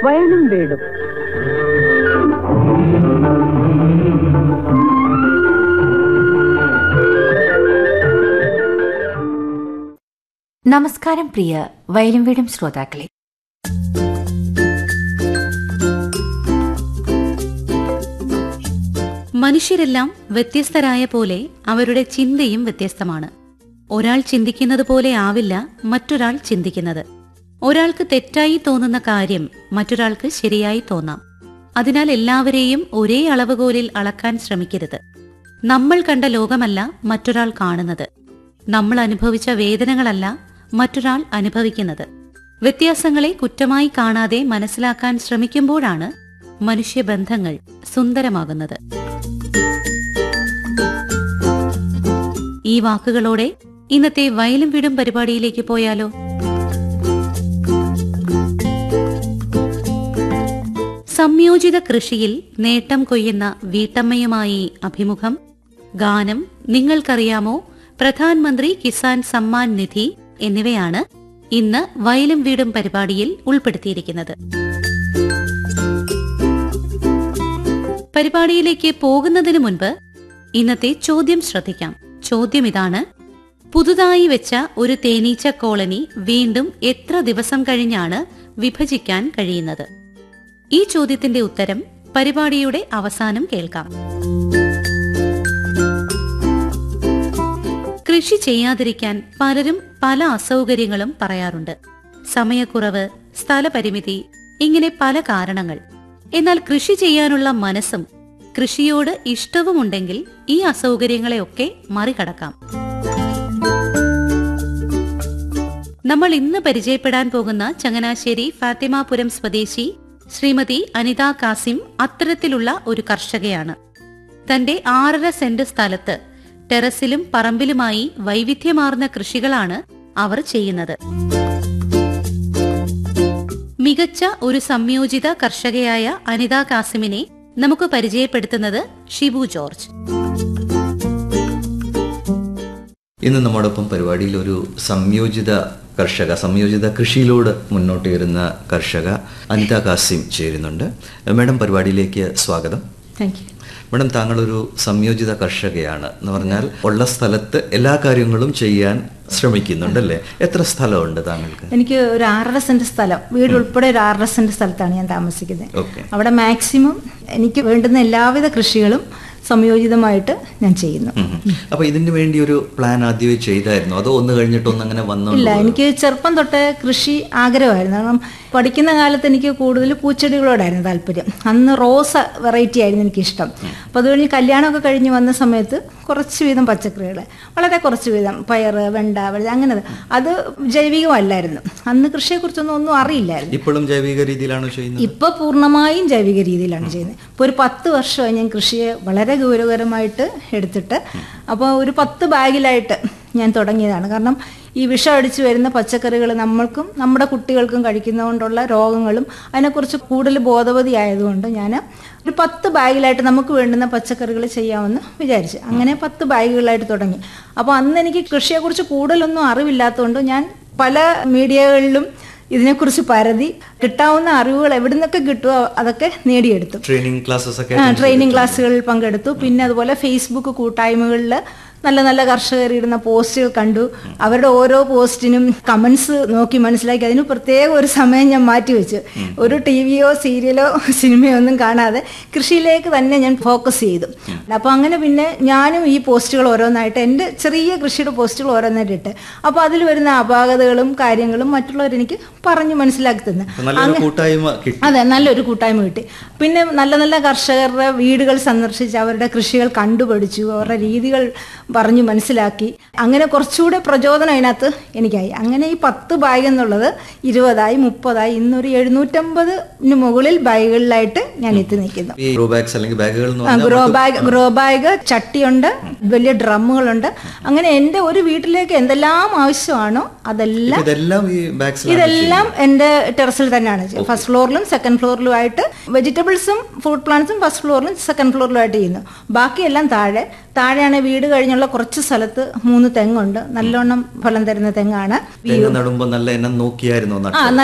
വയലും വീടും നമസ്കാരം പ്രിയ വയലും വീടും ശ്രോതാക്കളെ മനുഷ്യരെല്ലാം വ്യത്യസ്തരായ പോലെ അവരുടെ ചിന്തയും വ്യത്യസ്തമാണ് ഒരാൾ ചിന്തിക്കുന്നത് പോലെ ആവില്ല മറ്റൊരാൾ ചിന്തിക്കുന്നത് ഒരാൾക്ക് തെറ്റായി തോന്നുന്ന കാര്യം മറ്റൊരാൾക്ക് ശരിയായി തോന്നാം അതിനാൽ എല്ലാവരെയും ഒരേ അളവുകോലിൽ അളക്കാൻ ശ്രമിക്കരുത് നമ്മൾ കണ്ട ലോകമല്ല മറ്റൊരാൾ കാണുന്നത് നമ്മൾ അനുഭവിച്ച വേദനകളല്ല മറ്റൊരാൾ അനുഭവിക്കുന്നത് വ്യത്യാസങ്ങളെ കുറ്റമായി കാണാതെ മനസ്സിലാക്കാൻ ശ്രമിക്കുമ്പോഴാണ് മനുഷ്യബന്ധങ്ങൾ സുന്ദരമാകുന്നത് ഈ വാക്കുകളോടെ ഇന്നത്തെ വയലും വീടും പരിപാടിയിലേക്ക് പോയാലോ സംയോജിത കൃഷിയിൽ നേട്ടം കൊയ്യുന്ന വീട്ടമ്മയുമായി അഭിമുഖം ഗാനം നിങ്ങൾക്കറിയാമോ പ്രധാനമന്ത്രി കിസാൻ സമ്മാൻ നിധി എന്നിവയാണ് ഇന്ന് വയലും വീടും പരിപാടിയിൽ ഉൾപ്പെടുത്തിയിരിക്കുന്നത് പരിപാടിയിലേക്ക് പോകുന്നതിന് മുൻപ് ഇന്നത്തെ ചോദ്യം ശ്രദ്ധിക്കാം ചോദ്യം ഇതാണ് പുതുതായി വെച്ച ഒരു തേനീച്ച കോളനി വീണ്ടും എത്ര ദിവസം കഴിഞ്ഞാണ് വിഭജിക്കാൻ കഴിയുന്നത് ഈ ചോദ്യത്തിന്റെ ഉത്തരം പരിപാടിയുടെ അവസാനം കേൾക്കാം കൃഷി ചെയ്യാതിരിക്കാൻ പലരും പല അസൗകര്യങ്ങളും പറയാറുണ്ട് സമയക്കുറവ് സ്ഥലപരിമിതി ഇങ്ങനെ പല കാരണങ്ങൾ എന്നാൽ കൃഷി ചെയ്യാനുള്ള മനസ്സും കൃഷിയോട് ഇഷ്ടവുമുണ്ടെങ്കിൽ ഈ അസൗകര്യങ്ങളെയൊക്കെ മറികടക്കാം നമ്മൾ ഇന്ന് പരിചയപ്പെടാൻ പോകുന്ന ചങ്ങനാശ്ശേരി ഫാത്തിമാപുരം സ്വദേശി ശ്രീമതി അനിത കാസിം അത്തരത്തിലുള്ള ഒരു കർഷകയാണ് തന്റെ ആറര സെന്റ് സ്ഥലത്ത് ടെറസിലും പറമ്പിലുമായി വൈവിധ്യമാർന്ന കൃഷികളാണ് അവർ ചെയ്യുന്നത് മികച്ച ഒരു സംയോജിത കർഷകയായ അനിത കാസിമിനെ നമുക്ക് പരിചയപ്പെടുത്തുന്നത് ഷിബു ജോർജ് ഇന്ന് നമ്മോടൊപ്പം പരിപാടിയിൽ ഒരു സംയോജിത കർഷക സംയോജിത കൃഷിയിലൂടെ മുന്നോട്ട് വരുന്ന കർഷക അനിത കാസിം ചേരുന്നുണ്ട് മാഡം പരിപാടിയിലേക്ക് സ്വാഗതം താങ്ക് യു മാഡം താങ്കളൊരു സംയോജിത കർഷകയാണ് എന്ന് പറഞ്ഞാൽ ഉള്ള സ്ഥലത്ത് എല്ലാ കാര്യങ്ങളും ചെയ്യാൻ ശ്രമിക്കുന്നുണ്ടല്ലേ എത്ര സ്ഥലമുണ്ട് താങ്കൾക്ക് എനിക്ക് ഒരു ആറര സെന്റ് സ്ഥലം വീട് ഉൾപ്പെടെ ഒരു ആറര സെന്റ് സ്ഥലത്താണ് ഞാൻ താമസിക്കുന്നത് ഓക്കെ അവിടെ മാക്സിമം എനിക്ക് വേണ്ടുന്ന എല്ലാവിധ കൃഷികളും സംയോജിതമായിട്ട് ഞാൻ ചെയ്യുന്നു അപ്പൊ ഇതിനു വേണ്ടി ഒരു പ്ലാൻ ആദ്യമേ ചെയ്തായിരുന്നു അതോ ഒന്ന് കഴിഞ്ഞിട്ട് ഒന്ന് അങ്ങനെ വന്നോ ഇല്ല എനിക്ക് ചെറുപ്പം തൊട്ടേ കൃഷി ആഗ്രഹമായിരുന്നു കാരണം പഠിക്കുന്ന കാലത്ത് എനിക്ക് കൂടുതൽ പൂച്ചെടികളോടായിരുന്നു താല്പര്യം അന്ന് റോസ വെറൈറ്റി ആയിരുന്നു എനിക്കിഷ്ടം അപ്പോൾ അത് കഴിഞ്ഞ് കല്യാണമൊക്കെ കഴിഞ്ഞ് വന്ന സമയത്ത് കുറച്ച് വീതം പച്ചക്കറികൾ വളരെ കുറച്ച് വീതം പയറ് വെണ്ട വെള്ള അങ്ങനെ അത് ജൈവികമല്ലായിരുന്നു അന്ന് കൃഷിയെക്കുറിച്ചൊന്നും ഒന്നും അറിയില്ലായിരുന്നു ഇപ്പോഴും ജൈവിക രീതിയിലാണോ ചെയ്യുന്നത് ഇപ്പൊ പൂർണ്ണമായും ജൈവിക രീതിയിലാണ് ചെയ്യുന്നത് ഇപ്പോൾ ഒരു പത്ത് വർഷമായി ഞാൻ കൃഷിയെ വളരെ ഗൗരവകരമായിട്ട് എടുത്തിട്ട് അപ്പോൾ ഒരു പത്ത് ബാഗിലായിട്ട് ഞാൻ തുടങ്ങിയതാണ് കാരണം ഈ വിഷം അടിച്ചു വരുന്ന പച്ചക്കറികൾ നമ്മൾക്കും നമ്മുടെ കുട്ടികൾക്കും കഴിക്കുന്നതുകൊണ്ടുള്ള രോഗങ്ങളും അതിനെക്കുറിച്ച് കൂടുതൽ ബോധവതി ആയതുകൊണ്ട് ഞാൻ ഒരു പത്ത് ബാഗിലായിട്ട് നമുക്ക് വേണ്ടുന്ന പച്ചക്കറികൾ ചെയ്യാമെന്ന് വിചാരിച്ചു അങ്ങനെ പത്ത് ബാഗുകളായിട്ട് തുടങ്ങി അപ്പോൾ അന്ന് എനിക്ക് കൃഷിയെക്കുറിച്ച് കൂടുതലൊന്നും അറിവില്ലാത്തതുകൊണ്ട് ഞാൻ പല മീഡിയകളിലും ഇതിനെക്കുറിച്ച് പരതി കിട്ടാവുന്ന അറിവുകൾ എവിടെ നിന്നൊക്കെ കിട്ടുമോ അതൊക്കെ നേടിയെടുത്തു ട്രെയിനിങ് ക്ലാസ്സസ് ഒക്കെ ആ, ട്രെയിനിങ് ക്ലാസ്സുകളിൽ പങ്കെടുത്തു പിന്നെ അതുപോലെ ഫേസ്ബുക്ക് കൂട്ടായ്മകളിൽ നല്ല നല്ല കർഷകർ ഇടുന്ന പോസ്റ്റുകൾ കണ്ടു അവരുടെ ഓരോ പോസ്റ്റിനും കമന്റ്സ് നോക്കി മനസ്സിലാക്കി അതിന് പ്രത്യേക ഒരു സമയം ഞാൻ മാറ്റിവെച്ചു ഒരു ടി വിയോ സീരിയലോ സിനിമയോ ഒന്നും കാണാതെ കൃഷിയിലേക്ക് തന്നെ ഞാൻ ഫോക്കസ് ചെയ്തു അപ്പോൾ അങ്ങനെ പിന്നെ ഞാനും ഈ പോസ്റ്റുകൾ ഓരോന്നായിട്ട് എൻ്റെ ചെറിയ കൃഷിയുടെ പോസ്റ്റുകൾ ഓരോന്നായിട്ട് ഇട്ട് അപ്പോൾ അതിൽ വരുന്ന അപാകതകളും കാര്യങ്ങളും മറ്റുള്ളവർ എനിക്ക് പറഞ്ഞു മനസ്സിലാക്കി തന്നു നല്ലൊരു കൂട്ടായ്മ കിട്ടി അതെ നല്ലൊരു കൂട്ടായ്മ കിട്ടി പിന്നെ നല്ല നല്ല കർഷകരുടെ വീടുകൾ സന്ദർശിച്ച് അവരുടെ കൃഷികൾ കണ്ടുപഠിച്ചു അവരുടെ രീതികൾ പറഞ്ഞു മനസ്സിലാക്കി അങ്ങനെ കുറച്ചുകൂടെ പ്രചോദനം അതിനകത്ത് എനിക്കായി അങ്ങനെ ഈ പത്ത് ബാഗ് എന്നുള്ളത് ഇരുപതായി മുപ്പതായി ഇന്നൊരു എഴുന്നൂറ്റമ്പതിന് മുകളിൽ ബാഗുകളിലായിട്ട് ഞാൻ എത്തി നിൽക്കുന്നു ഈ ഗ്രോ ബാഗ്സ് അല്ലെങ്കിൽ ബാഗുകൾ എന്ന് ആ, പറഞ്ഞാൽ ഗ്രോ ബാഗ് ഗ്രോ ബാഗ് ചട്ടിയുണ്ട് വലിയ ഡ്രമ്മുകളുണ്ട് അങ്ങനെ എൻ്റെ ഒരു വീട്ടിലേക്ക് എന്തെല്ലാം ആവശ്യമാണോ അതെല്ലാം ഇതെല്ലാം ഈ ബാഗ്സിലാണ് ഇതെല്ലാം എൻ്റെ ടെറസിൽ തന്നെയാണ് ചെയ്യുന്നത്. ഫസ്റ്റ് ഫ്ലോറിലും സെക്കൻഡ് ഫ്ലോറിലും ആയിട്ട് വെജിറ്റബിൾസും ഫ്രൂട്ട് പ്ലാന്റ്സും ഫസ്റ്റ് ഫ്ലോറിലും സെക്കൻഡ് ഫ്ലോറിലും ആയിട്ട് ചെയ്യുന്നു ബാക്കിയെല്ലാം താഴെ താഴെയാണ് വീട് കഴിഞ്ഞുള്ള കുറച്ച് സ്ഥലത്ത് മൂന്ന് തെങ്ങുണ്ട് നല്ലോണം ഫലം തരുന്ന തെങ്ങാണ് തെങ്ങ് നടുമ്പോ നല്ല എണ്ണം നോക്കിയായിരുന്നോ ആ നട്ടത്?